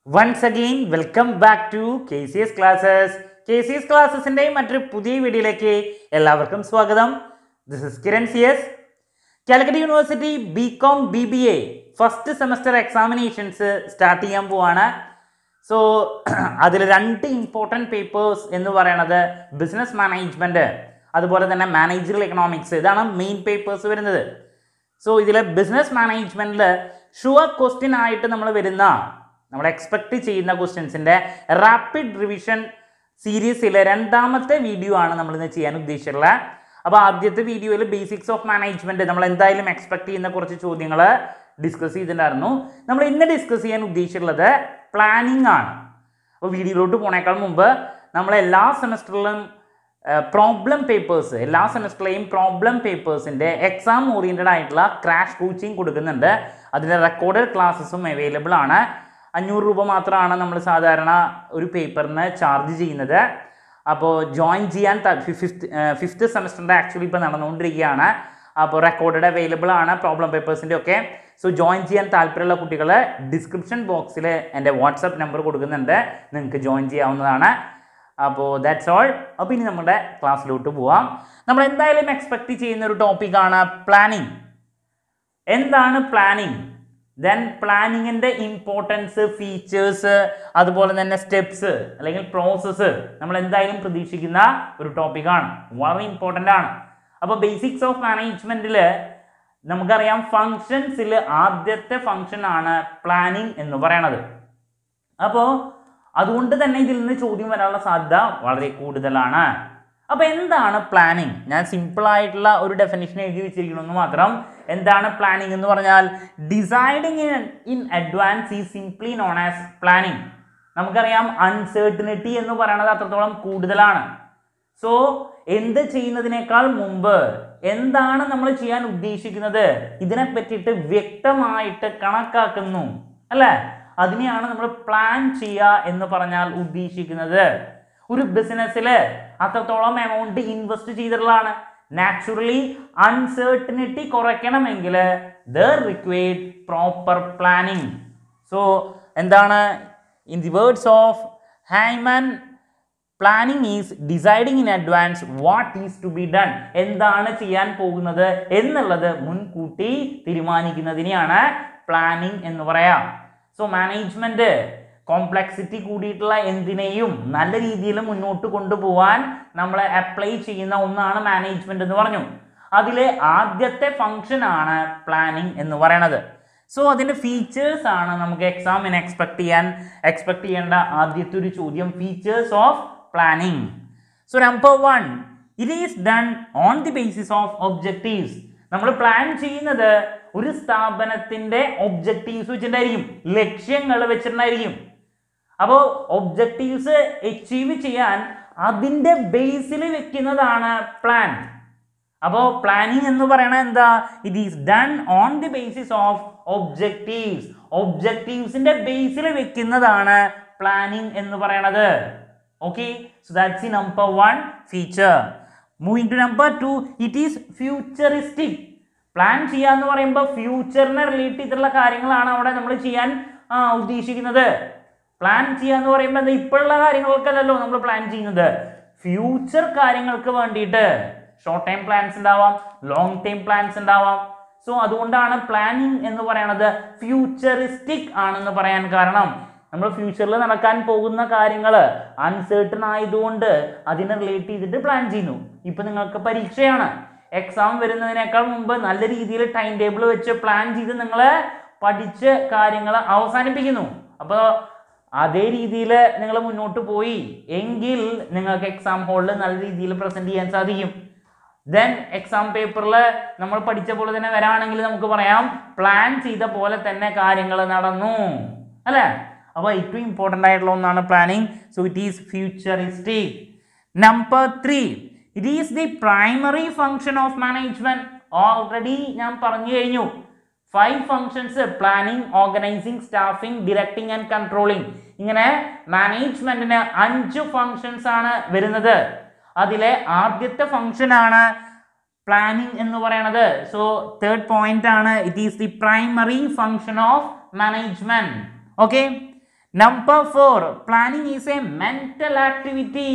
once again welcome back to K C S classes K C S ക്ലാസ്സസിൻ്റെ മറ്റൊരു പുതിയ വീഡിയോയിലേക്ക് എല്ലാവർക്കും സ്വാഗതം this is Kiran C S Calicut University B com B B A first semester examinations start ചെയ്യാൻ പോവാണ് so അതിൽ രണ്ട് ഇമ്പോർട്ടൻറ്റ് പേപ്പേഴ്സ് എന്ന് പറയണത് ബിസിനസ് മാനേജ്മെൻറ്റ് അതുപോലെ തന്നെ മാനേജറൽ എക്കണോമിക്സ് ഇതാണ് മെയിൻ പേപ്പേഴ്സ് വരുന്നത് സോ ഇതിൽ ബിസിനസ് മാനേജ്മെൻറ്റിൽ ഷുവർ ക്വസ്റ്റ്യൻ ആയിട്ട് നമ്മൾ വരുന്ന നമ്മൾ എക്സ്പെക്ട് ചെയ്യുന്ന ക്വസ്റ്റ്യൻസിൻ്റെ റാപ്പിഡ് റിവിഷൻ സീരീസിലെ രണ്ടാമത്തെ വീഡിയോ ആണ് നമ്മൾ ഇന്ന് ചെയ്യാൻ ഉദ്ദേശിച്ചിട്ടുള്ളത് അപ്പോൾ ആദ്യത്തെ വീഡിയോയിൽ ബേസിക്സ് ഓഫ് മാനേജ്മെൻറ്റ് നമ്മൾ എന്തായാലും എക്സ്പെക്ട് ചെയ്യുന്ന കുറച്ച് ചോദ്യങ്ങൾ ഡിസ്കസ് ചെയ്തിട്ടുണ്ടായിരുന്നു നമ്മൾ ഇന്ന് ഡിസ്കസ് ചെയ്യാൻ ഉദ്ദേശിച്ചിട്ടുള്ളത് പ്ലാനിങ് ആണ് അപ്പോൾ വീഡിയോയിലോട്ട് പോണേക്കാൾ മുമ്പ് നമ്മൾ എല്ലാ സെമസ്റ്ററിലും പ്രോബ്ലം പേപ്പേഴ്സ് എല്ലാ സെമസ്റ്ററിലെയും പ്രോബ്ലം പേപ്പേഴ്സിൻ്റെ എക്സാം ഓറിയൻറ്റഡ് ആയിട്ടുള്ള ക്രാഷ് കോച്ചിങ് കൊടുക്കുന്നുണ്ട് അതിൻ്റെ റെക്കോർഡഡ് ക്ലാസ്സസും അവൈലബിൾ ആണ് അഞ്ഞൂറ് രൂപ മാത്രമാണ് നമ്മൾ സാധാരണ ഒരു പേപ്പറിന് ചാർജ് ചെയ്യുന്നത് അപ്പോൾ ജോയിൻ ചെയ്യാൻ ഫിഫ്ത്ത് ഫിഫ്ത്ത് സെമസ്റ്ററിൻ്റെ ആക്ച്വലി ഇപ്പോൾ നടന്നുകൊണ്ടിരിക്കുകയാണ് അപ്പോൾ റെക്കോർഡഡ് അവൈലബിൾ ആണ് പ്രോബ്ലം പേപ്പേഴ്സിൻ്റെ ഒക്കെ സോ ജോയിൻ ചെയ്യാൻ താല്പര്യമുള്ള കുട്ടികൾ ഡിസ്ക്രിപ്ഷൻ ബോക്സിൽ എൻ്റെ വാട്സപ്പ് നമ്പർ കൊടുക്കുന്നുണ്ട് നിങ്ങൾക്ക് ജോയിൻ ചെയ്യാവുന്നതാണ് അപ്പോൾ ദാറ്റ്സ് ഓൾ അപ്പോൾ ഇനി നമ്മുടെ ക്ലാസ്സിലോട്ട് പോവാം നമ്മൾ എന്തായാലും എക്സ്പെക്ട് ചെയ്യുന്ന ഒരു ടോപ്പിക്കാണ് പ്ലാനിങ് എന്താണ് പ്ലാനിങ് ദെൻ പ്ലാനിങ്ങിൻ്റെ ഇമ്പോർട്ടൻസ് ഫീച്ചേഴ്സ് അതുപോലെ തന്നെ സ്റ്റെപ്സ് അല്ലെങ്കിൽ പ്രോസസ്സ് നമ്മൾ എന്തായാലും പ്രതീക്ഷിക്കുന്ന ഒരു ടോപ്പിക്കാണ് വളരെ ഇമ്പോർട്ടൻ്റ് ആണ് അപ്പോൾ ബേസിക്സ് ഓഫ് മാനേജ്മെൻറ്റിൽ നമുക്കറിയാം ഫങ്ഷൻസിൽ ആദ്യത്തെ ഫങ്ഷൻ ആണ് പ്ലാനിങ് എന്ന് പറയണത് അപ്പോൾ അതുകൊണ്ട് തന്നെ ഇതിൽ നിന്ന് ചോദ്യം വരാനുള്ള സാധ്യത വളരെ കൂടുതലാണ് അപ്പോൾ എന്താണ് പ്ലാനിങ് ഞാൻ സിമ്പിൾ ആയിട്ടുള്ള ഒരു ഡെഫിനിഷൻ എഴുതി വെച്ചിരിക്കണമെന്ന് മാത്രം എന്താണ് പ്ലാനിങ് എന്ന് പറഞ്ഞാൽ ഡിസൈഡിങ് ഇൻ ഇൻ അഡ്വാൻസ് ഈ സിംപ്ലി നോൺ ആസ് പ്ലാനിങ് നമുക്കറിയാം അൺസേർട്ടനിറ്റി എന്ന് പറയുന്നത് അത്രത്തോളം കൂടുതലാണ് സോ എന്ത് ചെയ്യുന്നതിനേക്കാൾ മുമ്പ് എന്താണ് നമ്മൾ ചെയ്യാൻ ഉദ്ദേശിക്കുന്നത് ഇതിനെ പറ്റിയിട്ട് വ്യക്തമായിട്ട് കണക്കാക്കുന്നു അല്ലേ അതിനെയാണ് നമ്മൾ പ്ലാൻ ചെയ്യുക എന്ന് പറഞ്ഞാൽ ഉദ്ദേശിക്കുന്നത് ഒരു ബിസിനസ്സിൽ അത്രത്തോളം എമൗണ്ട് ഇൻവെസ്റ്റ് ചെയ്തിട്ടുള്ളതാണ് നാച്ചുറലി അൺസേർട്ടനിറ്റി കുറയ്ക്കണമെങ്കിൽ the required proper planning so എന്താണ് in the words of Haimann planning is deciding in advance what is to be done എന്താണ് ചെയ്യാൻ പോകുന്നത് എന്നുള്ളത് മുൻകൂട്ടി തീരുമാനിക്കുന്നതിനെയാണ് പ്ലാനിങ് എന്ന് പറയാം സോ മാനേജ്മെൻറ്റ് കോംപ്ലക്സിറ്റി കൂടിയിട്ടുള്ള എന്തിനേയും നല്ല രീതിയിൽ മുന്നോട്ട് കൊണ്ടുപോകാൻ നമ്മൾ അപ്ലൈ ചെയ്യുന്ന ഒന്നാണ് മാനേജ്മെൻറ്റ് എന്ന് പറഞ്ഞു അതിലെ ആദ്യത്തെ ഫങ്ഷൻ ആണ് പ്ലാനിങ് എന്ന് പറയണത് സോ അതിൻ്റെ ഫീച്ചേഴ്സ് ആണ് നമുക്ക് എക്സാമിന് എക്സ്പെക്ട് ചെയ്യാൻ എക്സ്പെക്ട് ചെയ്യേണ്ട ആദ്യത്തെ ഒരു ചോദ്യം features of planning so number one it is done on the basis of objectives നമ്മൾ പ്ലാൻ ചെയ്യുന്നത് ഒരു സ്ഥാപനത്തിൻ്റെ ഒബ്ജക്റ്റീവ്സ് വെച്ചിട്ടുണ്ടായിരിക്കും ലക്ഷ്യങ്ങൾ വെച്ചിട്ടുണ്ടായിരിക്കും അപ്പോൾ ഒബ്ജക്റ്റീവ്സ് അച്ചീവ് ചെയ്യാൻ അതിൻ്റെ ബേസിൽ വെക്കുന്നതാണ് പ്ലാൻ അപ്പോൾ പ്ലാനിങ് എന്ന് പറയണത് എന്താ it is done on the basis of objectives ഒബ്ജക്റ്റീവ്സിൻ്റെ ബേസിൽ വെക്കുന്നതാണ് പ്ലാനിങ് എന്ന് പറയണത് okay so that's the number one feature moving to number two it is futuristic plan ചെയ്യുക എന്ന് പറയുമ്പോൾ ഫ്യൂച്ചറിനെ റിലേറ്റ് ചെയ്തിട്ടുള്ള കാര്യങ്ങളാണ് അവിടെ നമ്മൾ ചെയ്യാൻ ആ, ഉദ്ദേശിക്കുന്നത് പ്ലാൻ ചെയ്യുക എന്ന് പറയുമ്പോൾ എന്താ ഇപ്പോഴുള്ള കാര്യങ്ങൾക്കല്ലല്ലോ നമ്മൾ പ്ലാൻ ചെയ്യുന്നത് ഫ്യൂച്ചർ കാര്യങ്ങൾക്ക് വേണ്ടിയിട്ട് ഷോർട്ട് ടൈം പ്ലാൻസ് ഉണ്ടാവാം ലോങ് ടൈം പ്ലാൻസ് ഉണ്ടാവാം സോ അതുകൊണ്ടാണ് പ്ലാനിങ് എന്ന് പറയുന്നത് ഫ്യൂച്ചറിസ്റ്റിക് ആണെന്ന് പറയാൻ കാരണം നമ്മൾ ഫ്യൂച്ചറിൽ നടക്കാൻ പോകുന്ന കാര്യങ്ങൾ അൺസേർട്ടൺ ആയതുകൊണ്ട് അതിനെ റിലേറ്റ് ചെയ്തിട്ട് പ്ലാൻ ചെയ്യുന്നു ഇപ്പം നിങ്ങൾക്ക് പരീക്ഷയാണ് എക്സാം വരുന്നതിനേക്കാൾ മുമ്പ് നല്ല രീതിയിൽ ടൈം ടേബിൾ വെച്ച് പ്ലാൻ ചെയ്ത് നിങ്ങൾ പഠിച്ച് കാര്യങ്ങൾ അവസാനിപ്പിക്കുന്നു അപ്പോൾ അതേ രീതിയിൽ നിങ്ങൾ മുന്നോട്ട് പോയി എങ്കിൽ നിങ്ങൾക്ക് എക്സാം ഹാളിൽ നല്ല രീതിയിൽ പ്രസൻറ്റ് ചെയ്യാൻ സാധിക്കും ദെൻ എക്സാം പേപ്പറിൽ നമ്മൾ പഠിച്ച പോലെ തന്നെ വരാണെങ്കിൽ നമുക്ക് പറയാം പ്ലാൻ ചെയ്ത പോലെ തന്നെ കാര്യങ്ങൾ നടന്നു അല്ലേ അപ്പോൾ ഏറ്റവും ഇമ്പോർട്ടൻ്റ് ആയിട്ടുള്ള ഒന്നാണ് planning so it is futuristic number three it is the primary function of management already ഞാൻ പറഞ്ഞു കഴിഞ്ഞു five functions planning organising staffing directing and controlling ഇങ്ങനെ മാനേജ്മെന്റിന് അഞ്ച് ഫങ്ഷൻസ് ആണ് വരുന്നത് അതിലെ ആദ്യത്തെ ഫങ്ഷൻ ആണ് പ്ലാനിങ് എന്ന് പറയണത് സോ തേർഡ് പോയിന്റ് ആണ് it is the primary function of management okay number four planning is a mental activity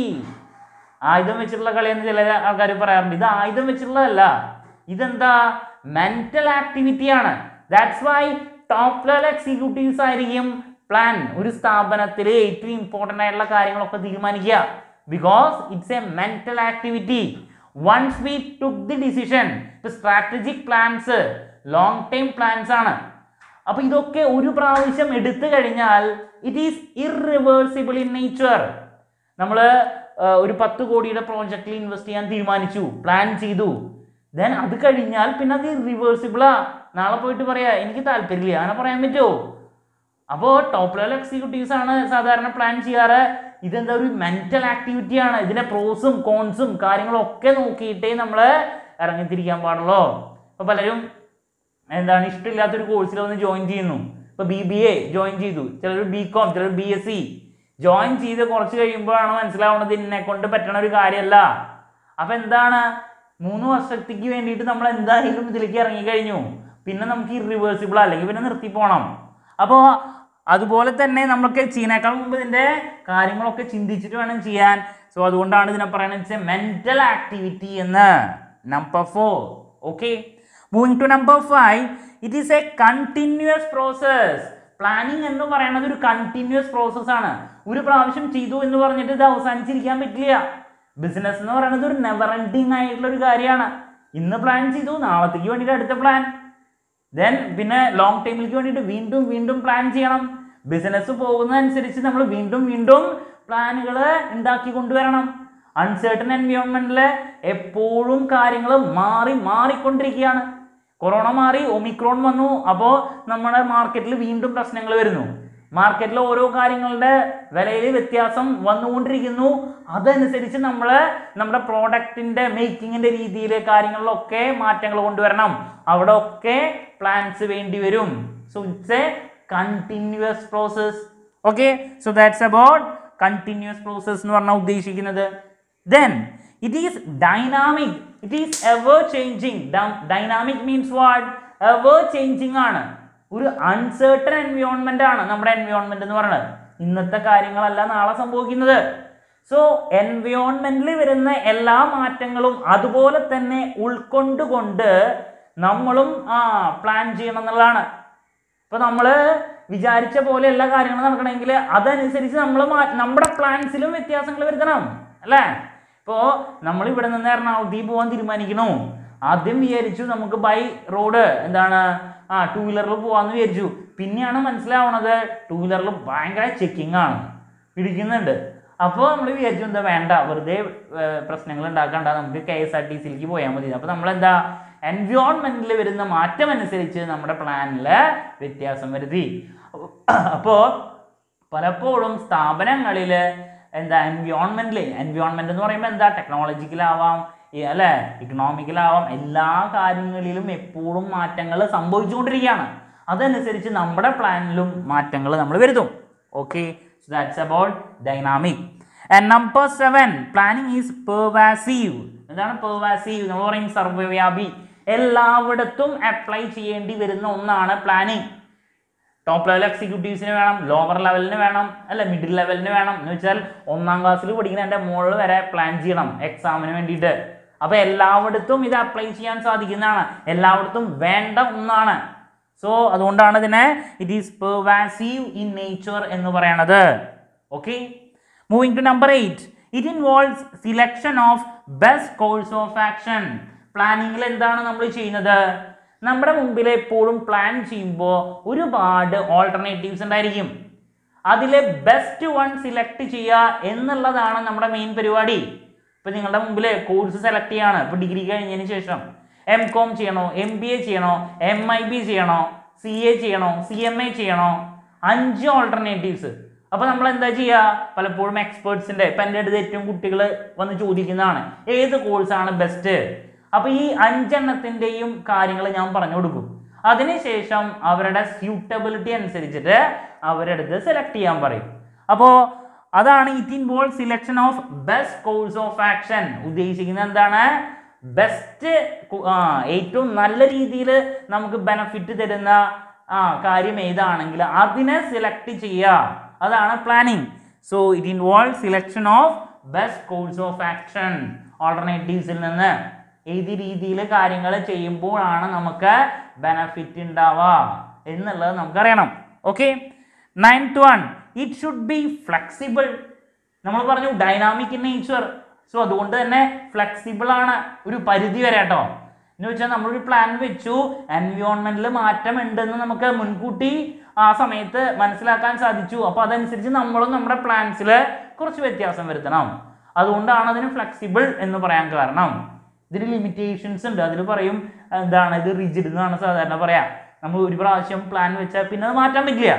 ആയുധം വെച്ചിട്ടുള്ള കളി എന്ന് ചില ആൾക്കാർ പറയാറുണ്ട് ഇത് ആയുധം വെച്ചിട്ടുള്ളതല്ല ഇതെന്താ മെന്റൽ ആക്ടിവിറ്റി ആണ് that's why top level executives ആയിരിക്കും പ്ലാൻ ഒരു സ്ഥാപനത്തിൽ ഏറ്റവും ഇമ്പോർട്ടൻ്റ് ആയിട്ടുള്ള കാര്യങ്ങളൊക്കെ തീരുമാനിക്കുക because it's a mental activity once we took the decision strategic plans long time plans ആണ് അപ്പൊ ഇതൊക്കെ ഒരു പ്രാവശ്യം എടുത്തു കഴിഞ്ഞാൽ it is irreversible in nature നമ്മൾ ഒരു പത്ത് കോടിയുടെ പ്രോജക്റ്റിൽ ഇൻവെസ്റ്റ് ചെയ്യാൻ തീരുമാനിച്ചു പ്ലാൻ ചെയ്തു ദെൻ അത് കഴിഞ്ഞാൽ പിന്നെ അത് റിവേഴ്സിബിളാ നാളെ പോയിട്ട് പറയാ എനിക്ക് താല്പര്യമില്ല അങ്ങനെ പറയാൻ പറ്റുമോ അപ്പോൾ ടോപ്പ് ലെവൽ എക്സിക്യൂട്ടീവ്സ് ആണ് സാധാരണ പ്ലാൻ ചെയ്യാറ് ഇതെന്താ ഒരു മെന്റൽ ആക്ടിവിറ്റി ആണ് ഇതിന്റെ പ്രോസും കോൺസും കാര്യങ്ങളും ഒക്കെ നോക്കിയിട്ടേ നമ്മൾ ഇറങ്ങിത്തിരിക്കാൻ പാടുള്ളൂ അപ്പോൾ പലരും എന്താണ് ഇഷ്ടമില്ലാത്തൊരു കോഴ്സിൽ വന്ന് ജോയിൻ ചെയ്യുന്നു ഇപ്പോൾ ബി ബി എ ജോയിൻ ചെയ്തു ചിലർ ബി കോം ചിലർ ബി എസ് സി ജോയിൻ ചെയ്ത് കുറച്ച് കഴിയുമ്പോഴാണ് മനസ്സിലാവുന്നത് എന്നെ കൊണ്ട് പറ്റണ ഒരു കാര്യമല്ല അപ്പം എന്താണ് മൂന്ന് വർഷത്തേക്ക് വേണ്ടിയിട്ട് നമ്മൾ എന്തായാലും ഇതിലേക്ക് ഇറങ്ങിക്കഴിഞ്ഞു പിന്നെ നമുക്ക് ഇറിവേഴ്സിബിൾ അല്ലെങ്കിൽ പിന്നെ നിർത്തി പോകണം അപ്പോൾ അതുപോലെ തന്നെ നമുക്ക് ചെയ്യുന്നേക്കാൾ മുമ്പ് ഇതിൻ്റെ കാര്യങ്ങളൊക്കെ ചിന്തിച്ചിട്ട് വേണം ചെയ്യാൻ സോ അതുകൊണ്ടാണ് ഇതിനെ പറയുന്നത് മെന്റൽ ആക്ടിവിറ്റി എന്ന് number four okay moving to number five it is a continuous process planning എന്ന് പറയുന്നത് ഒരു കണ്ടിന്യൂസ് പ്രോസസ് ആണ് ഒരു പ്രാവശ്യം ചെയ്തു എന്ന് പറഞ്ഞിട്ട് ഇത് അവസാനിച്ചിരിക്കാൻ പറ്റില്ല ബിസിനസ് എന്ന് പറയുന്നത് ഒരു നെവർ എൻഡിങ് ആയിട്ടുള്ള ഒരു കാര്യമാണ് ഇന്ന് പ്ലാൻ ചെയ്തു നാളത്തേക്ക് വേണ്ടിയിട്ട് അടുത്ത പ്ലാൻ ദെൻ പിന്നെ ലോങ് ടൈമിലേക്ക് വേണ്ടിയിട്ട് വീണ്ടും വീണ്ടും പ്ലാൻ ചെയ്യണം ബിസിനസ് പോകുന്നതനുസരിച്ച് നമ്മൾ വീണ്ടും വീണ്ടും പ്ലാനുകൾ ഉണ്ടാക്കി കൊണ്ടുവരണം അൺസേർട്ടൺ എൻവയോൺമെന്റിൽ എപ്പോഴും കാര്യങ്ങൾ മാറി മാറിക്കൊണ്ടിരിക്കുകയാണ് കൊറോണ മാറി ഒമിക്രോൺ വന്നു അപ്പോൾ നമ്മുടെ മാർക്കറ്റിൽ വീണ്ടും പ്രശ്നങ്ങൾ വരുന്നു മാർക്കറ്റിൽ ഓരോ കാര്യങ്ങളുടെ വിലയിൽ വ്യത്യാസം വന്നുകൊണ്ടിരിക്കുന്നു അതനുസരിച്ച് നമ്മൾ നമ്മുടെ പ്രോഡക്റ്റിന്റെ മേക്കിങ്ങിന്റെ രീതിയിൽ കാര്യങ്ങളിലൊക്കെ മാറ്റങ്ങൾ കൊണ്ടുവരണം അവിടെ ഒക്കെ പ്ലാൻസ് വേണ്ടി വരും so it's a continuous process okay so that's about continuous process എന്ന് പറഞ്ഞാൽ ഉദ്ദേശിക്കുന്നത് then it is dynamic it is ever changing dynamic means what ever changing ആണ് ഒരു അൺസേർട്ടൺ എൻവയോൺമെന്റ് ആണ് നമ്മുടെ എൻവയോൺമെന്റ് എന്ന് പറയുന്നത് ഇന്നത്തെ കാര്യങ്ങളല്ല നാളെ സംഭവിക്കുന്നത് സോ എൻവയോൺമെന്റിൽ വരുന്ന എല്ലാ മാറ്റങ്ങളും അതുപോലെ തന്നെ ഉൾക്കൊണ്ടുകൊണ്ട് നമ്മളും ആ പ്ലാൻ ചെയ്യണം എന്നുള്ളതാണ് ഇപ്പൊ നമ്മൾ വിചാരിച്ച പോലെ എല്ലാ കാര്യങ്ങളും നടക്കണമെങ്കിൽ അതനുസരിച്ച് നമ്മൾ നമ്മുടെ പ്ലാൻസിലും വ്യത്യാസങ്ങൾ വരുത്തണം അല്ലേ ഇപ്പോൾ നമ്മൾ ഇവിടെ നിന്ന് എറണാകുളത്തേക്ക് പോകാൻ തീരുമാനിക്കണു ആദ്യം വിചാരിച്ചു നമുക്ക് ബൈ റോഡ് എന്താണ് ആ ടൂ വീലറിൽ പോകാമെന്ന് വിചാരിച്ചു പിന്നെയാണ് മനസ്സിലാവണത് ടൂ വീലറിൽ ഭയങ്കര ചെക്കിംഗ് ആണ് പിടിക്കുന്നുണ്ട് അപ്പോൾ നമ്മൾ വിചാരിച്ചു എന്താ വേണ്ട വെറുതെ പ്രശ്നങ്ങൾ ഉണ്ടാക്കണ്ട നമുക്ക് കെ എസ് ആർ ടി സിയിലേക്ക് പോയാൽ മതി അപ്പോൾ നമ്മളെന്താ എൻവയോൺമെന്റിൽ വരുന്ന മാറ്റം അനുസരിച്ച് നമ്മുടെ പ്ലാനിൽ വ്യത്യാസം വരുത്തി അപ്പോൾ പലപ്പോഴും സ്ഥാപനങ്ങളിൽ എന്താ എൻവയോൺമെന്റിൽ എൻവയോൺമെന്റ് എന്ന് പറയുമ്പോൾ എന്താ ടെക്നോളജിക്കലാവാം ഈ അല്ലേ ഇക്കണോമിക്കലാവാം എല്ലാ കാര്യങ്ങളിലും എപ്പോഴും മാറ്റങ്ങൾ സംഭവിച്ചുകൊണ്ടിരിക്കുകയാണ് അതനുസരിച്ച് നമ്മുടെ പ്ലാനിലും മാറ്റങ്ങൾ നമ്മൾ വരുത്തും okay so that's about dynamic and number seven planning is pervasive എന്താണ് പെർവാസീവ് നമ്മൾ പറയും സർവ്വവ്യാപി എല്ലായിടത്തും അപ്ലൈ ചെയ്യേണ്ടി വരുന്ന ഒന്നാണ് പ്ലാനിങ് ടോപ്പ് ലെവൽ എക്സിക്യൂട്ടീവ്സിന് വേണം ലോവർ ലെവലിന് വേണം അല്ല മിഡിൽ ലെവലിന് വേണം എന്ന് വെച്ചാൽ ഒന്നാം ക്ലാസ്സിൽ പഠിക്കുന്ന എൻ്റെ മുകളിൽ വരെ പ്ലാൻ ചെയ്യണം എക്സാമിന് വേണ്ടിയിട്ട് അപ്പോൾ എല്ലായിടത്തും ഇത് അപ്ലൈ ചെയ്യാൻ സാധിക്കുന്നതാണ് എല്ലായിടത്തും വേണ്ട ഒന്നാണ് സോ അതുകൊണ്ടാണ് ഇതിനെ it is pervasive in nature എന്ന് പറയണത് okay moving to number eight it involves selection of best course of action പ്ലാനിങ്ങിൽ എന്താണ് നമ്മൾ ചെയ്യുന്നത് നമ്മുടെ മുമ്പിൽ എപ്പോഴും പ്ലാൻ ചെയ്യുമ്പോൾ ഒരുപാട് ഓൾട്ടർനേറ്റീവ്സ് ഉണ്ടായിരിക്കും അതിലെ ബെസ്റ്റ് വൺ സിലക്ട് ചെയ്യുക എന്നുള്ളതാണ് നമ്മുടെ മെയിൻ പരിപാടി ഇപ്പം നിങ്ങളുടെ മുമ്പിൽ കോഴ്സ് സെലക്ട് ചെയ്യാണ് ഇപ്പോൾ ഡിഗ്രി കഴിഞ്ഞതിന് ശേഷം എം കോം ചെയ്യണോ എം ബി എ ചെയ്യണോ എം ഐ ബി ചെയ്യണോ സി എ ചെയ്യണോ സി എം എ ചെയ്യണോ അഞ്ച് ഓൾട്ടർനേറ്റീവ്സ് അപ്പോൾ നമ്മൾ എന്താ ചെയ്യുക പലപ്പോഴും എക്സ്പേർട്സിൻ്റെ ഇപ്പം എൻ്റെ അടുത്ത് ഏറ്റവും കുട്ടികൾ വന്ന് ചോദിക്കുന്നതാണ് ഏത് കോഴ്സാണ് ബെസ്റ്റ് അപ്പോൾ ഈ അഞ്ചെണ്ണത്തിൻ്റെയും കാര്യങ്ങൾ ഞാൻ പറഞ്ഞു കൊടുക്കും അതിനുശേഷം അവരുടെ സ്യൂട്ടബിലിറ്റി അനുസരിച്ചിട്ട് അവരുടെ അടുത്ത് സെലക്ട് ചെയ്യാൻ പറയും അപ്പോൾ അതാണ് it involve selection of best course of action ഉദ്ദേശിക്കുന്നത് എന്താണ് ബെസ്റ്റ് ഏറ്റവും നല്ല രീതിയിൽ നമുക്ക് ബെനഫിറ്റ് തരുന്ന ആ കാര്യം ഏതാണെങ്കിൽ അതിനെ സെലക്ട് ചെയ്യുക അതാണ് planning so it involve selection of best course of action ഓൾട്ടർനേറ്റീവ്സിൽ നിന്ന് ഏത് രീതിയിൽ കാര്യങ്ങൾ ചെയ്യുമ്പോഴാണ് നമുക്ക് ബെനഫിറ്റ് ഉണ്ടാവുക എന്നുള്ളത് നമുക്കറിയണം okay ninth one it should be flexible നമ്മൾ പറഞ്ഞു ഡൈനാമിക് ഇൻ നേച്ചർ സോ അതുകൊണ്ട് തന്നെ ഫ്ലെക്സിബിൾ ആണ് ഒരു പരിധി വരെ കേട്ടോ എന്ന് വെച്ചാൽ നമ്മളൊരു പ്ലാൻ വെച്ചു എൻവിയോൺമെന്റിൽ മാറ്റം ഉണ്ടെന്ന് നമുക്ക് മുൻകൂട്ടി ആ സമയത്ത് മനസ്സിലാക്കാൻ സാധിച്ചു അപ്പോൾ അതനുസരിച്ച് നമ്മളും നമ്മുടെ പ്ലാൻസിൽ കുറച്ച് വ്യത്യാസം വരുത്തണം അതുകൊണ്ടാണ് അതിന് ഫ്ലെക്സിബിൾ എന്ന് പറയാൻ കാരണം ഇതിന് ലിമിറ്റേഷൻസ് ഉണ്ട് അതിൽ പറയും എന്താണ് ഇത് റിജിഡ് എന്നാണ് സാധാരണ പറയാം നമ്മൾ ഒരു പ്രാവശ്യം പ്ലാൻ വെച്ചാൽ പിന്നെ അത് മാറ്റാൻ പറ്റില്ല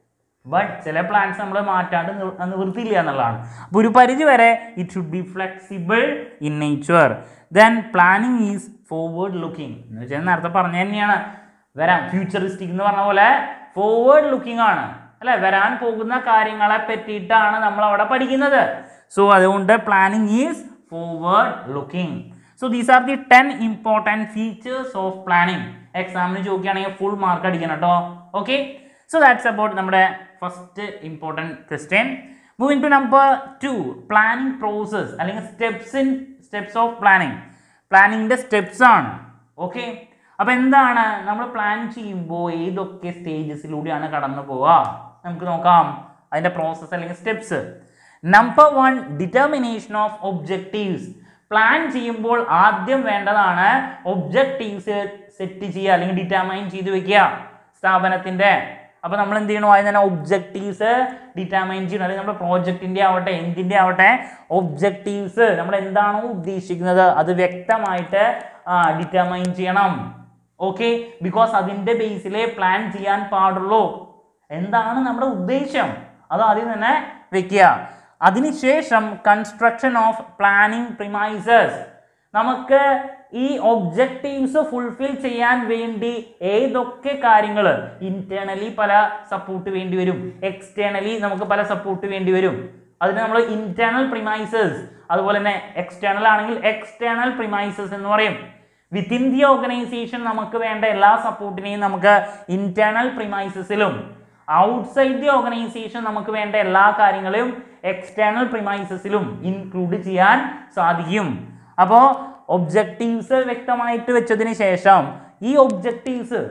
ബട്ട് ചില പ്ലാൻസ് നമ്മൾ മാറ്റാണ്ട് നിർ- നിവൃത്തിയില്ല എന്നുള്ളതാണ് അപ്പോൾ ഒരു പരിധി വരെ it should be flexible in nature then planning is forward looking എന്ന് വെച്ചാൽ നേരത്തെ പറഞ്ഞ തന്നെയാണ് വരാം ഫ്യൂച്ചറിസ്റ്റിക് എന്ന് പറഞ്ഞ പോലെ ഫോർവേഡ് ലുക്കിംഗ് ആണ് അല്ലെ വരാൻ പോകുന്ന കാര്യങ്ങളെ പറ്റിയിട്ടാണ് നമ്മൾ അവിടെ പഠിക്കുന്നത് സോ അതുകൊണ്ട് planning is forward looking so these are the ten important features of planning എക്സാമിന് ചോദിക്കുകയാണെങ്കിൽ ഫുൾ മാർക്ക് അടിക്കണം കേട്ടോ ഓക്കെ സോ ദാറ്റ്സ് അബൌട്ട് നമ്മുടെ first important question moving to number two planning process അല്ലെങ്കിൽ steps in steps of planning പ്ലാനിങ്ങിൻ്റെ steps ആണ് okay അപ്പോൾ എന്താണ് നമ്മൾ പ്ലാൻ ചെയ്യുമ്പോൾ ഏതൊക്കെ സ്റ്റേജസിലൂടെയാണ് കടന്നു പോവുക നമുക്ക് നോക്കാം അതിൻ്റെ പ്രോസസ്സ് അല്ലെങ്കിൽ steps number one determination of objectives plan ചെയ്യുമ്പോൾ ആദ്യം വേണ്ടതാണ് ഒബ്ജക്റ്റീവ്സ് സെറ്റ് ചെയ്യുക അല്ലെങ്കിൽ ഡിറ്റർമൈൻ ചെയ്ത് വെക്കുക സ്ഥാപനത്തിൻ്റെ അപ്പോൾ നമ്മൾ എന്ത് ചെയ്യണോ അതിന് തന്നെ ഒബ്ജക്റ്റീവ്സ് ഡിറ്റർമൈൻ ചെയ്യണം അല്ലെങ്കിൽ നമ്മുടെ പ്രോജക്റ്റിൻ്റെ ആവട്ടെ എന്തിൻ്റെ ആവട്ടെ ഒബ്ജക്റ്റീവ്സ് നമ്മൾ എന്താണോ ഉദ്ദേശിക്കുന്നത് അത് വ്യക്തമായിട്ട് ഡിറ്റർമൈൻ ചെയ്യണം ഓക്കെ ബിക്കോസ് അതിൻ്റെ ബേസിലേ പ്ലാൻ ചെയ്യാൻ പാടുള്ളൂ എന്താണ് നമ്മുടെ ഉദ്ദേശം അത് ആദ്യം തന്നെ വെക്കുക അതിനുശേഷം കൺസ്ട്രക്ഷൻ ഓഫ് പ്ലാനിങ് പ്രിമൈസസ് നമുക്ക് ഈ ഒബ്ജക്റ്റീവ്സ് ഫുൾഫിൽ ചെയ്യാൻ വേണ്ടി ഏതൊക്കെ കാര്യങ്ങൾ ഇന്റേണലി പല സപ്പോർട്ട് വേണ്ടി വരും എക്സ്റ്റേണലി നമുക്ക് പല സപ്പോർട്ട് വേണ്ടി വരും അതിന് നമ്മൾ ഇന്റേണൽ പ്രിമൈസസ് അതുപോലെ തന്നെ എക്സ്റ്റേണൽ ആണെങ്കിൽ എക്സ്റ്റേണൽ പ്രിമൈസസ് എന്ന് പറയും വിത്തിൻ ദി ഓർഗനൈസേഷൻ നമുക്ക് വേണ്ട എല്ലാ സപ്പോർട്ടിനെയും നമുക്ക് ഇന്റേണൽ പ്രിമൈസസിലും ഔട്ട്സൈഡ് ദി ഓർഗനൈസേഷൻ നമുക്ക് വേണ്ട എല്ലാ കാര്യങ്ങളും എക്സ്റ്റേണൽ പ്രിമൈസസിലും ഇൻക്ലൂഡ് ചെയ്യാൻ സാധിക്കും അപ്പോൾ ഒബ്ജക്റ്റീവ്സ് വ്യക്തമായിട്ട് വെച്ചതിന് ശേഷം ഈ ഒബ്ജക്റ്റീവ്സ്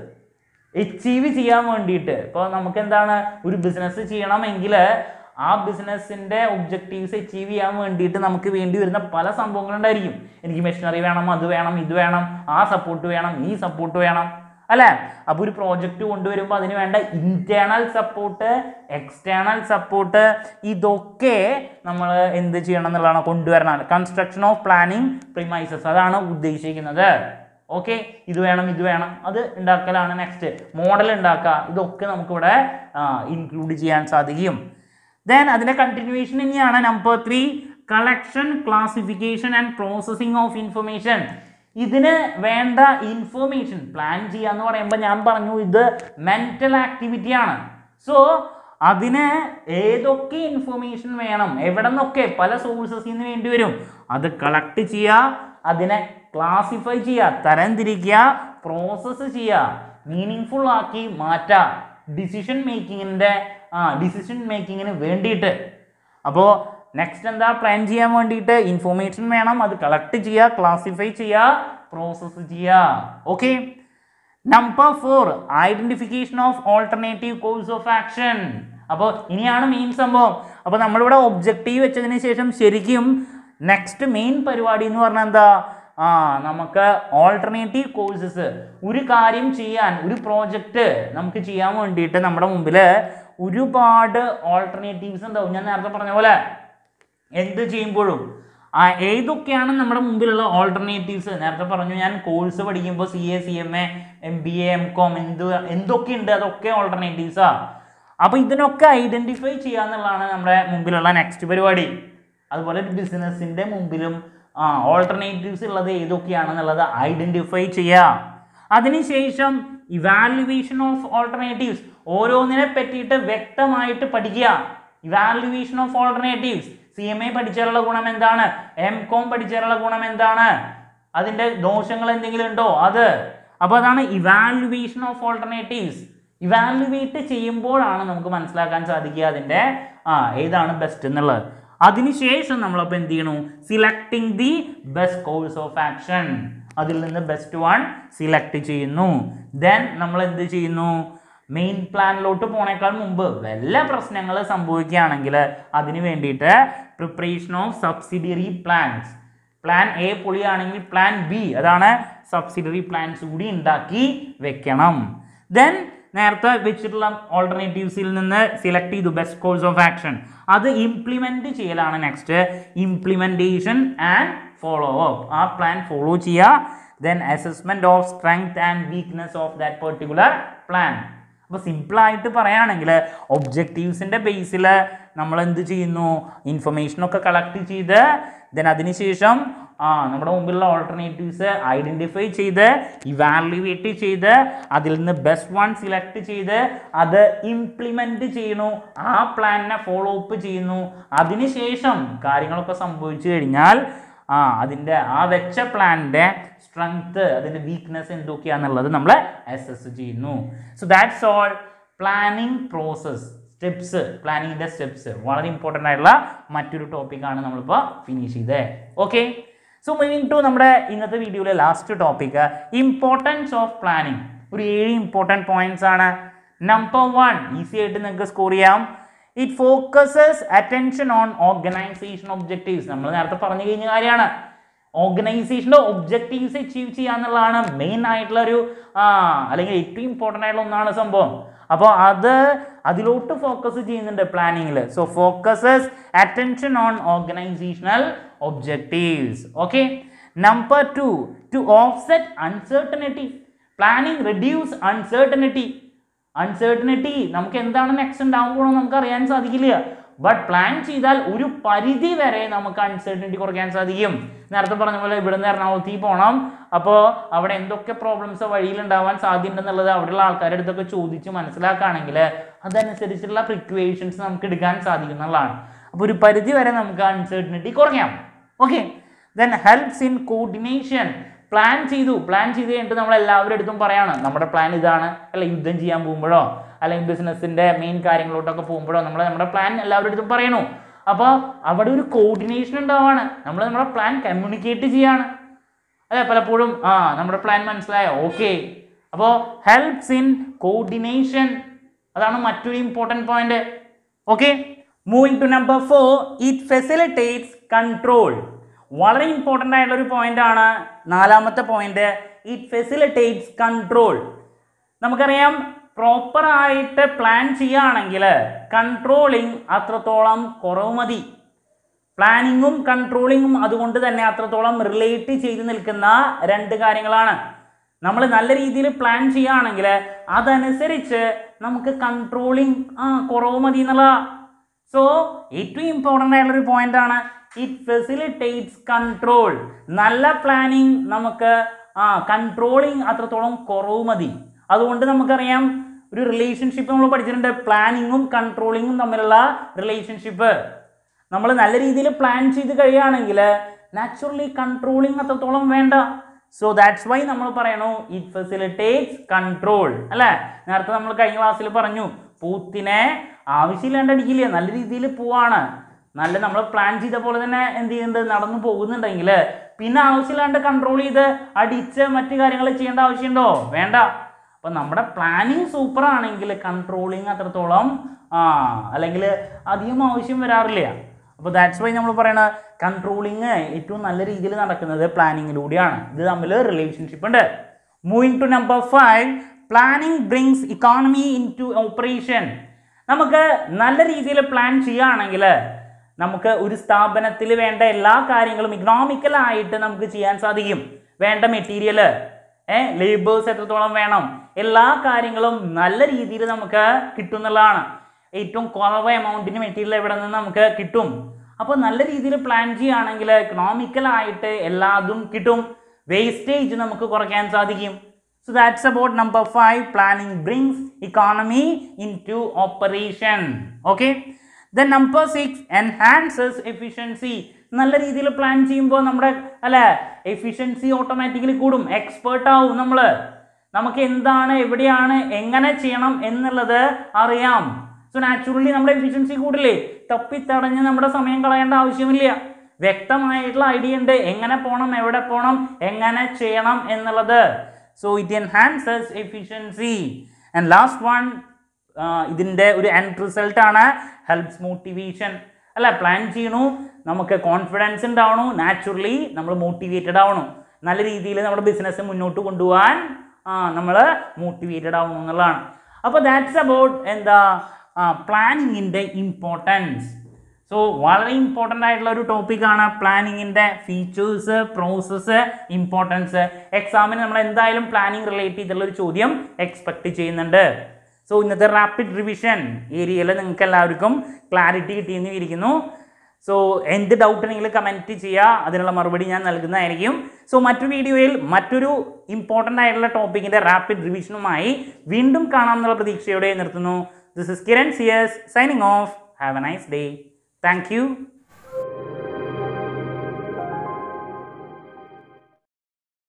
അച്ചീവ് ചെയ്യാൻ വേണ്ടിയിട്ട് ഇപ്പോൾ നമുക്ക് എന്താണ് ഒരു ബിസിനസ് ചെയ്യണമെങ്കിൽ ആ ബിസിനസ്സിൻ്റെ ഒബ്ജക്റ്റീവ്സ് അച്ചീവ് ചെയ്യാൻ വേണ്ടിയിട്ട് നമുക്ക് വേണ്ടി വരുന്ന പല സംഭവങ്ങളുണ്ടായിരിക്കും എനിക്ക് മെഷീനറി വേണം അത് വേണം ഇത് വേണം ആ സപ്പോർട്ട് വേണം ഈ സപ്പോർട്ട് വേണം അല്ലേ അപ്പോൾ ഒരു പ്രോജക്റ്റ് കൊണ്ടുവരുമ്പോൾ അതിന് വേണ്ട ഇന്റേണൽ സപ്പോർട്ട് എക്സ്റ്റേണൽ സപ്പോർട്ട് ഇതൊക്കെ നമ്മൾ എന്ത് ചെയ്യണം എന്നുള്ളതാണ് കൊണ്ടുവരണം കൺസ്ട്രക്ഷൻ ഓഫ് പ്ലാനിങ് പ്രിമൈസസ് അതാണ് ഉദ്ദേശിക്കുന്നത് ഓക്കെ ഇത് വേണം ഇത് വേണം അത് ഉണ്ടാക്കലാണ് നെക്സ്റ്റ് മോഡൽ ഉണ്ടാക്കുക ഇതൊക്കെ നമുക്കിവിടെ ഇൻക്ലൂഡ് ചെയ്യാൻ സാധിക്കും ദെൻ അതിൻ്റെ കണ്ടിന്യൂവേഷൻ തന്നെയാണ് number three collection classification and processing of information ഇതിന് വേണ്ട ഇൻഫർമേഷൻ പ്ലാൻ ചെയ്യുക എന്ന് പറയുമ്പോൾ ഞാൻ പറഞ്ഞു ഇത് മെൻ്റൽ ആക്ടിവിറ്റിയാണ് സോ അതിന് ഏതൊക്കെ ഇൻഫർമേഷൻ വേണം എവിടെ നിന്നൊക്കെ പല സോഴ്സസിൽ നിന്ന് വേണ്ടി വരും അത് കളക്ട് ചെയ്യുക അതിനെ ക്ലാസിഫൈ ചെയ്യുക തരംതിരിക്കുക പ്രോസസ്സ് ചെയ്യുക മീനിങ് ആക്കി മാറ്റുക ഡിസിഷൻ മേക്കിങ്ങിൻ്റെ ആ ഡിസിഷൻ മേക്കിങ്ങിന് വേണ്ടിയിട്ട് അപ്പോൾ നെക്സ്റ്റ് എന്താ പ്ലാൻ ചെയ്യാൻ വേണ്ടിയിട്ട് ഇൻഫോർമേഷൻ വേണം അത് കളക്ട് ചെയ്യുക ക്ലാസിഫൈ ചെയ്യുക പ്രോസസ്സ് ചെയ്യുക okay number four identification of alternative course of action അപ്പോൾ ഇനിയാണ് മെയിൻ സംഭവം അപ്പോൾ നമ്മളിവിടെ ഒബ്ജക്റ്റീവ് വെച്ചതിന് ശേഷം ശരിക്കും നെക്സ്റ്റ് മെയിൻ പരിപാടി എന്ന് പറഞ്ഞാൽ എന്താ ആ നമുക്ക് ഓൾട്ടർനേറ്റീവ് കോഴ്സസ് ഒരു കാര്യം ചെയ്യാൻ ഒരു പ്രോജക്റ്റ് നമുക്ക് ചെയ്യാൻ വേണ്ടിയിട്ട് നമ്മുടെ മുമ്പിൽ ഒരുപാട് ഓൾട്ടർനേറ്റീവ്സ് ഉണ്ടാവും ഞാൻ നേരത്തെ പറഞ്ഞ പോലെ എന്ത് ചെയ്യുമ്പോഴും ആ ഏതൊക്കെയാണ് നമ്മുടെ മുമ്പിലുള്ള ഓൾട്ടർനേറ്റീവ്സ് നേരത്തെ പറഞ്ഞു ഞാൻ കോഴ്സ് പഠിക്കുമ്പോൾ C A C M A M B A M com എന്ത് എന്തൊക്കെയുണ്ട് അതൊക്കെ ഓൾട്ടർനേറ്റീവ്സാ അപ്പോൾ ഇതിനൊക്കെ ഐഡൻറ്റിഫൈ ചെയ്യുക എന്നുള്ളതാണ് നമ്മുടെ മുമ്പിലുള്ള നെക്സ്റ്റ് പരിപാടി അതുപോലെ ബിസിനസ്സിൻ്റെ മുമ്പിലും ആ ഓൾട്ടർനേറ്റീവ്സ് ഉള്ളത് ഏതൊക്കെയാണെന്നുള്ളത് ഐഡൻറ്റിഫൈ ചെയ്യുക അതിനുശേഷം ഇവാലുവേഷൻ ഓഫ് ഓൾട്ടർനേറ്റീവ്സ് ഓരോന്നിനെ പറ്റിയിട്ട് വ്യക്തമായിട്ട് പഠിക്കുക evaluation of alternatives C M A പഠിച്ചാലുള്ള ഗുണം എന്താണ് എം കോം പഠിച്ചാലുള്ള ഗുണം എന്താണ് അതിൻ്റെ ദോഷങ്ങൾ എന്തെങ്കിലും ഉണ്ടോ അത് അപ്പോൾ അതാണ് ഇവാലുവേഷൻ ഓഫ് ഓൾട്ടർനേറ്റീവ്സ് ഇവാലുവേറ്റ് ചെയ്യുമ്പോഴാണ് നമുക്ക് മനസ്സിലാക്കാൻ സാധിക്കുക അതിൻ്റെ ആ ഏതാണ് ബെസ്റ്റ് എന്നുള്ളത് അതിനുശേഷം നമ്മളപ്പോൾ എന്ത് ചെയ്യണു selecting the best course of action അതിൽ നിന്ന് ബെസ്റ്റ് വൺ സിലക്ട് ചെയ്യുന്നു ദെൻ നമ്മൾ എന്ത് ചെയ്യുന്നു മെയിൻ പ്ലാനിലോട്ട് പോണേക്കാൾ മുമ്പ് വല്ല പ്രശ്നങ്ങൾ സംഭവിക്കുകയാണെങ്കിൽ അതിന് വേണ്ടിയിട്ട് preparation of subsidiary plans plan A പൊളിയാണെങ്കിൽ പ്ലാൻ ബി അതാണ് സബ്സിഡറി പ്ലാൻസ് കൂടി ഉണ്ടാക്കി വെക്കണം ദെൻ നേരത്തെ വെച്ചിട്ടുള്ള ഓൾട്ടർനേറ്റീവ്സിൽ നിന്ന് സെലക്ട് ചെയ്തു ബെസ്റ്റ് കോഴ്സ് ഓഫ് ആക്ഷൻ അത് ഇംപ്ലിമെൻറ്റ് ചെയ്യലാണ് next implementation and follow up ആ പ്ലാൻ ഫോളോ ചെയ്യുക then assessment of strength and weakness of that particular plan അപ്പോൾ സിമ്പിളായിട്ട് പറയുകയാണെങ്കിൽ ഒബ്ജക്റ്റീവ്സിൻ്റെ ബേസിൽ നമ്മൾ എന്ത് ചെയ്യുന്നു ഇൻഫർമേഷനൊക്കെ കളക്ട് ചെയ്ത് ദെൻ അതിനുശേഷം ആ നമ്മുടെ മുമ്പിലുള്ള ഓൾട്ടർനേറ്റീവ്സ് ഐഡൻറ്റിഫൈ ചെയ്ത് ഇവാലുവേറ്റ് ചെയ്ത് അതിൽ നിന്ന് ബെസ്റ്റ് വൺ സിലക്ട് ചെയ്ത് അത് ഇംപ്ലിമെൻറ്റ് ചെയ്യുന്നു ആ പ്ലാനിനെ ഫോളോ അപ്പ് ചെയ്യുന്നു അതിനുശേഷം കാര്യങ്ങളൊക്കെ സംഭവിച്ചു കഴിഞ്ഞാൽ ആ അതിൻ്റെ ആ വെച്ച പ്ലാനിൻ്റെ സ്ട്രെങ്ത് അതിൻ്റെ വീക്ക്നെസ് എന്തൊക്കെയാണെന്നുള്ളത് നമ്മൾ അസസ് ചെയ്യുന്നു so that's all planning process steps പ്ലാനിങ്ങിൻ്റെ സ്റ്റെപ്സ് വളരെ ഇമ്പോർട്ടൻ്റ് ആയിട്ടുള്ള മറ്റൊരു ടോപ്പിക്കാണ് നമ്മളിപ്പോൾ ഫിനിഷ് ചെയ്തത് ഓക്കെ സോ മൂവിങ് ടു നമ്മുടെ ഇന്നത്തെ വീഡിയോയിലെ last topic importance of planning ഒരു ഏഴ് ഇമ്പോർട്ടൻറ്റ് പോയിന്റ്സ് ആണ് നമ്പർ വൺ ഈസി ആയിട്ട് നിങ്ങൾക്ക് സ്കോർ ചെയ്യാം it focuses attention on organisation objectives നമ്മൾ നേരത്തെ പറഞ്ഞു കഴിഞ്ഞ കാര്യമാണ് ഓർഗനൈസേഷൻ്റെ ഒബ്ജക്റ്റീവ്സ് അച്ചീവ് ചെയ്യുക എന്നുള്ളതാണ് മെയിൻ ആയിട്ടുള്ള ഒരു ആ അല്ലെങ്കിൽ ഏറ്റവും ഇമ്പോർട്ടൻ്റ് ആയിട്ടുള്ള ഒന്നാണ് സംഭവം അപ്പോൾ അത് അതിലോട്ട് ഫോക്കസ് ചെയ്യുന്നുണ്ട് പ്ലാനിങ്ങിൽ so focuses attention on organisational objectives okay number two to offset uncertainty planning reduce uncertainty uncertainty നമുക്ക് എന്താണ് നെക്സ്റ്റ് ഉണ്ടാവാൻ പോകണമെന്ന് നമുക്ക് അറിയാൻ സാധിക്കില്ല ബട്ട് പ്ലാൻ ചെയ്താൽ ഒരു പരിധി വരെ നമുക്ക് അൺസർട്ടനിറ്റി കുറയ്ക്കാൻ സാധിക്കും നേരത്തെ പറഞ്ഞ പോലെ ഇവിടെ നിന്ന് എറണാകുളത്തേക്ക് പോകണം അപ്പോൾ അവിടെ എന്തൊക്കെ പ്രോബ്ലംസ് വഴിയിൽ ഉണ്ടാവാൻ സാധ്യതയുണ്ടെന്നുള്ളത് അവിടെയുള്ള ആൾക്കാരുടെ അടുത്തൊക്കെ ചോദിച്ച് മനസ്സിലാക്കുകയാണെങ്കിൽ അതനുസരിച്ചുള്ള പ്രിക്വേഷൻസ് നമുക്ക് എടുക്കാൻ സാധിക്കുന്നതാണ് അപ്പോൾ ഒരു പരിധി വരെ നമുക്ക് അൺസർട്ടനിറ്റി കുറയ്ക്കാം okay then helps in coordination plan ചെയ്തു പ്ലാൻ ചെയ്ത് കഴിഞ്ഞിട്ട് നമ്മൾ എല്ലാവരുടെ അടുത്തും പറയാണ് നമ്മുടെ പ്ലാൻ ഇതാണ് അല്ല യുദ്ധം ചെയ്യാൻ പോകുമ്പോഴോ അല്ലെങ്കിൽ ബിസിനസ്സിൻ്റെ മെയിൻ കാര്യങ്ങളിലോട്ടൊക്കെ പോകുമ്പോഴോ നമ്മൾ നമ്മുടെ പ്ലാൻ എല്ലാവരുടെ അടുത്തും പറയണു അപ്പോൾ അവിടെ ഒരു കോർഡിനേഷൻ ഉണ്ടാവാണ് നമ്മൾ നമ്മുടെ പ്ലാൻ കമ്മ്യൂണിക്കേറ്റ് ചെയ്യാണ് അതെ പലപ്പോഴും ആ നമ്മുടെ പ്ലാൻ മനസ്സിലായോ ഓക്കെ അപ്പോൾ ഹെൽപ്സ് ഇൻ കോർഡിനേഷൻ അതാണ് മറ്റൊരു important point okay moving to number four it facilitates control വളരെ ഇമ്പോർട്ടൻ്റ് ആയിട്ടുള്ള ഒരു പോയിന്റ് ആണ് നാലാമത്തെ പോയിന്റ് ഇറ്റ് ഫെസിലിറ്റേറ്റ്സ് കൺട്രോൾ നമുക്കറിയാം പ്രോപ്പർ ആയിട്ട് പ്ലാൻ ചെയ്യുകയാണെങ്കിൽ കൺട്രോളിങ് അത്രത്തോളം കുറവ് മതി പ്ലാനിങ്ങും കൺട്രോളിങ്ങും അതുകൊണ്ട് തന്നെ അത്രത്തോളം റിലേറ്റ് ചെയ്ത് നിൽക്കുന്ന രണ്ട് കാര്യങ്ങളാണ് നമ്മൾ നല്ല രീതിയിൽ പ്ലാൻ ചെയ്യുകയാണെങ്കിൽ അതനുസരിച്ച് നമുക്ക് കൺട്രോളിങ് ആ കുറവ് മതി എന്നുള്ള സോ ഏറ്റവും ഇമ്പോർട്ടൻ്റ് ആയിട്ടുള്ളൊരു പോയിന്റ് ആണ് ഇറ്റ് ഫെസിലിറ്റേറ്റ്സ് കൺട്രോൾ നല്ല പ്ലാനിങ് നമുക്ക് ആ കൺട്രോളിങ് അത്രത്തോളം കുറവ് മതി അതുകൊണ്ട് നമുക്കറിയാം ഒരു റിലേഷൻഷിപ്പ് നമ്മൾ പഠിച്ചിട്ടുണ്ട് പ്ലാനിങ്ങും കൺട്രോളിങ്ങും തമ്മിലുള്ള റിലേഷൻഷിപ്പ് നമ്മൾ നല്ല രീതിയിൽ പ്ലാൻ ചെയ്ത് കഴിയുകയാണെങ്കിൽ നാച്ചുറലി കൺട്രോളിങ് അത്രത്തോളം വേണ്ട സോ ദാറ്റ്സ് വൈ നമ്മൾ പറയണു ഇറ്റ് ഫെസിലിറ്റേറ്റ്സ് കൺട്രോൾ അല്ലേ നേരത്തെ നമ്മൾ കഴിഞ്ഞ ക്ലാസ്സിൽ പറഞ്ഞു പൂത്തിനെ ആവശ്യമില്ലാണ്ട് അടിക്കില്ല നല്ല രീതിയിൽ പോവാണ് നല്ല നമ്മൾ പ്ലാൻ ചെയ്ത പോലെ തന്നെ എന്ത് ചെയ്യുന്നുണ്ട് നടന്നു പോകുന്നുണ്ടെങ്കിൽ പിന്നെ ആവശ്യമില്ലാണ്ട് കൺട്രോൾ ചെയ്ത് അടിച്ച് മറ്റു കാര്യങ്ങൾ ചെയ്യേണ്ട ആവശ്യമുണ്ടോ വേണ്ട അപ്പം നമ്മുടെ പ്ലാനിങ് സൂപ്പർ ആണെങ്കിൽ കൺട്രോളിങ് അത്രത്തോളം ആ അല്ലെങ്കിൽ അധികം ആവശ്യം വരാറില്ല അപ്പോൾ ദാറ്റ്സ് വൈ നമ്മൾ പറയണ കൺട്രോളിങ് ഏറ്റവും നല്ല രീതിയിൽ നടക്കുന്നത് പ്ലാനിങ്ങിലൂടെയാണ് ഇത് തമ്മിൽ റിലേഷൻഷിപ്പ് ഉണ്ട് moving to number five planning brings economy into operation നമുക്ക് നല്ല രീതിയിൽ പ്ലാൻ ചെയ്യുകയാണെങ്കിൽ നമുക്ക് ഒരു സ്ഥാപനത്തിൽ വേണ്ട എല്ലാ കാര്യങ്ങളും ഇക്കണോമിക്കലായിട്ട് നമുക്ക് ചെയ്യാൻ സാധിക്കും വേണ്ട മെറ്റീരിയൽ ഏ ലേബേഴ്സ് എത്രത്തോളം വേണം എല്ലാ കാര്യങ്ങളും നല്ല രീതിയിൽ നമുക്ക് കിട്ടും എന്നുള്ളതാണ് ഏറ്റവും കുറവ് എമൗണ്ടിന് മെറ്റീരിയൽ എവിടെ നിന്ന് നമുക്ക് കിട്ടും അപ്പോൾ നല്ല രീതിയിൽ പ്ലാൻ ചെയ്യുകയാണെങ്കിൽ ഇക്കണോമിക്കലായിട്ട് എല്ലാതും കിട്ടും വേസ്റ്റേജ് നമുക്ക് കുറയ്ക്കാൻ സാധിക്കും so that's about number five planning brings economy into operation okay then number six enhances efficiency നല്ല രീതിയിൽ പ്ലാൻ ചെയ്യുമ്പോൾ നമ്മുടെ അല്ലെ എഫിഷ്യൻസി ഓട്ടോമാറ്റിക്കലി കൂടും എക്സ്പേർട്ട് ആവും നമ്മൾ നമുക്ക് എന്താണ് എവിടെയാണ് എങ്ങനെ ചെയ്യണം എന്നുള്ളത് അറിയാം സോ നാച്ചുറലി നമ്മുടെ എഫിഷ്യൻസി കൂടില്ലേ തപ്പിത്തടഞ്ഞ് നമ്മുടെ സമയം കളയേണ്ട ആവശ്യമില്ല വ്യക്തമായിട്ടുള്ള ഐഡിയ ഉണ്ട് എങ്ങനെ പോകണം എവിടെ പോകണം എങ്ങനെ ചെയ്യണം എന്നുള്ളത് so it enhances efficiency and last one ഇതിൻ്റെ ഒരു എൻഡ് റിസൾട്ട് ആണ് ഹെൽപ്സ് മോട്ടിവേഷൻ അല്ല പ്ലാൻ ചെയ്യണു നമുക്ക് കോൺഫിഡൻസ് ഉണ്ടാവണു നാച്ചുറലി നമ്മൾ മോട്ടിവേറ്റഡ് ആവണു നല്ല രീതിയിൽ നമ്മുടെ ബിസിനസ് മുന്നോട്ട് കൊണ്ടുപോകാൻ നമ്മൾ മോട്ടിവേറ്റഡ് ആവണം എന്നുള്ളതാണ് അപ്പോൾ ദാറ്റ്സ് അബൌട്ട് എന്താ പ്ലാനിങ്ങിൻ്റെ ഇമ്പോർട്ടൻസ് സോ വളരെ ഇമ്പോർട്ടൻ്റ് ആയിട്ടുള്ള ഒരു ടോപ്പിക്കാണ് പ്ലാനിങ്ങിൻ്റെ ഫീച്ചേഴ്സ് പ്രോസസ്സ് ഇമ്പോർട്ടൻസ് എക്സാമിന് നമ്മൾ എന്തായാലും പ്ലാനിങ് റിലേറ്റ് ചെയ്തുള്ള ഒരു ചോദ്യം എക്സ്പെക്ട് ചെയ്യുന്നുണ്ട് സോ ഇന്നത്തെ റാപ്പിഡ് റിവിഷൻ ഏരിയയിൽ നിങ്ങൾക്ക് എല്ലാവർക്കും ക്ലാരിറ്റി കിട്ടിയെന്ന് ഇരിക്കുന്നു സോ എന്ത് ഡൗട്ട് ഉണ്ടെങ്കിലും കമൻറ്റ് ചെയ്യുക അതിനുള്ള മറുപടി ഞാൻ നൽകുന്നതായിരിക്കും സോ മറ്റൊരു വീഡിയോയിൽ മറ്റൊരു ഇമ്പോർട്ടൻ്റ് ആയിട്ടുള്ള ടോപ്പിക്കിൻ്റെ റാപ്പിഡ് റിവിഷനുമായി വീണ്ടും കാണാമെന്നുള്ള പ്രതീക്ഷയോടെ നിർത്തുന്നു ദിസ് ഇസ് കിരൺ സിയസ് signing off have a nice day thank U